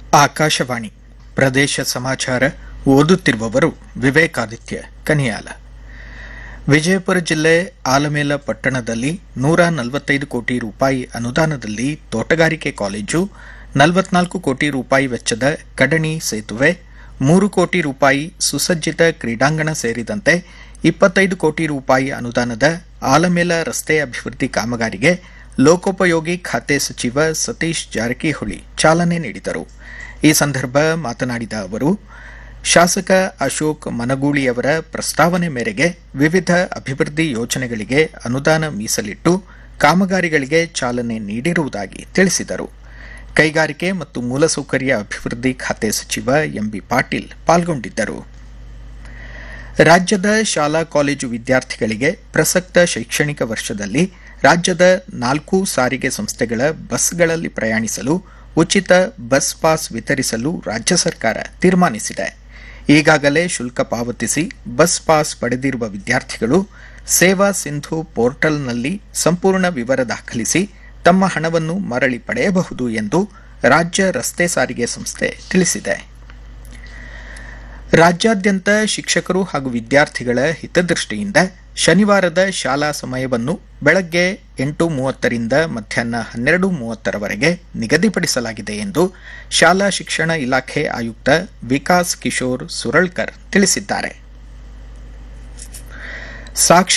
ಆಕಾಶವಾಣಿ ಪ್ರದೇಶ ಸಮಾಚಾರ ಓದುತ್ತಿರುವವರು ವಿವೇಕಾದಿತ್ಯ ಕನಿಯಾಲ ವಿಜಯಪುರ ಜಿಲ್ಲೆ ಆಲಮೇಲ ಪಟ್ಟಣದಲ್ಲಿ ನೂರ ನಲವತ್ತೈದು ಕೋಟಿ ರೂಪಾಯಿ ಅನುದಾನದಲ್ಲಿ ತೋಟಗಾರಿಕೆ ಕಾಲೇಜು ನಲವತ್ನಾಲ್ಕು ಕೋಟಿ ರೂಪಾಯಿ ವೆಚ್ಚದ ಕಡಣಿ ಸೇತುವೆ ಮೂರು ಕೋಟಿ ರೂಪಾಯಿ ಸುಸಜ್ಜಿತ ಕ್ರೀಡಾಂಗಣ ಸೇರಿದಂತೆ ಇಪ್ಪತ್ತೈದು ಕೋಟಿ ರೂಪಾಯಿ ಅನುದಾನದ ಆಲಮೇಲ ರಸ್ತೆ ಅಭಿವೃದ್ಧಿ ಕಾಮಗಾರಿಗೆ ಲೋಕೋಪಯೋಗಿ ಖಾತೆ ಸಚಿವ ಸತೀಶ್ ಜಾರಕಿಹೊಳಿ ಚಾಲನೆ ನೀಡಿದರು ಈ ಸಂದರ್ಭ ಮಾತನಾಡಿದ ಅವರು ಶಾಸಕ ಅಶೋಕ್ ಮನಗೂಳಿಯವರ ಪ್ರಸ್ತಾವನೆ ಮೇರೆಗೆ ವಿವಿಧ ಅಭಿವೃದ್ಧಿ ಯೋಜನೆಗಳಿಗೆ ಅನುದಾನ ಮೀಸಲಿಟ್ಟು ಕಾಮಗಾರಿಗಳಿಗೆ ಚಾಲನೆ ನೀಡಿರುವುದಾಗಿ ತಿಳಿಸಿದರು ಕೈಗಾರಿಕೆ ಮತ್ತು ಮೂಲಸೌಕರ್ಯ ಅಭಿವೃದ್ಧಿ ಖಾತೆ ಸಚಿವ ಎಂಬಿ ಪಾಟೀಲ್ ಪಾಲ್ಗೊಂಡಿದ್ದರು ರಾಜ್ಯದ ಶಾಲಾ ಕಾಲೇಜು ವಿದ್ಯಾರ್ಥಿಗಳಿಗೆ ಪ್ರಸಕ್ತ ಶೈಕ್ಷಣಿಕ ವರ್ಷದಲ್ಲಿ ರಾಜ್ಯದ ನಾಲ್ಕು ಸಾರಿಗೆ ಸಂಸ್ಥೆಗಳ ಬಸ್ಗಳಲ್ಲಿ ಪ್ರಯಾಣಿಸಲು ಉಚಿತ ಬಸ್ ಪಾಸ್ ವಿತರಿಸಲು ರಾಜ್ಯ ಸರ್ಕಾರ ತೀರ್ಮಾನಿಸಿದೆ ಈಗಾಗಲೇ ಶುಲ್ಕ ಪಾವತಿಸಿ ಬಸ್ ಪಾಸ್ ಪಡೆದಿರುವ ವಿದ್ಯಾರ್ಥಿಗಳು ಸೇವಾ ಸಿಂಧು ಪೋರ್ಟಲ್ನಲ್ಲಿ ಸಂಪೂರ್ಣ ವಿವರ ದಾಖಲಿಸಿ ತಮ್ಮ ಹಣವನ್ನು ಮರಳಿ ಪಡೆಯಬಹುದು ಎಂದು ರಾಜ್ಯ ರಸ್ತೆ ಸಾರಿಗೆ ಸಂಸ್ಥೆ ತಿಳಿಸಿದೆ ರಾಜ್ಯಾದ್ಯಂತ ಶಿಕ್ಷಕರು ಹಾಗೂ ವಿದ್ಯಾರ್ಥಿಗಳ ಹಿತದೃಷ್ಟಿಯಿಂದ ಶನಿವಾರದ ಶಾಲಾ ಸಮಯವನ್ನು ಬೆಳಗ್ಗೆ ಎಂಟು ಮೂವತ್ತರಿಂದ ಮಧ್ಯಾಹ್ನ ಹನ್ನೆರಡು ಮೂವತ್ತರವರೆಗೆ ನಿಗದಿಪಡಿಸಲಾಗಿದೆ ಎಂದು ಶಾಲಾ ಶಿಕ್ಷಣ ಇಲಾಖೆ ಆಯುಕ್ತ ವಿಕಾಸ್ ಕಿಶೋರ್ ಸುರಳ್ಕರ್ ತಿಳಿಸಿದ್ದಾರೆ ಸಾಕ್ಷಿ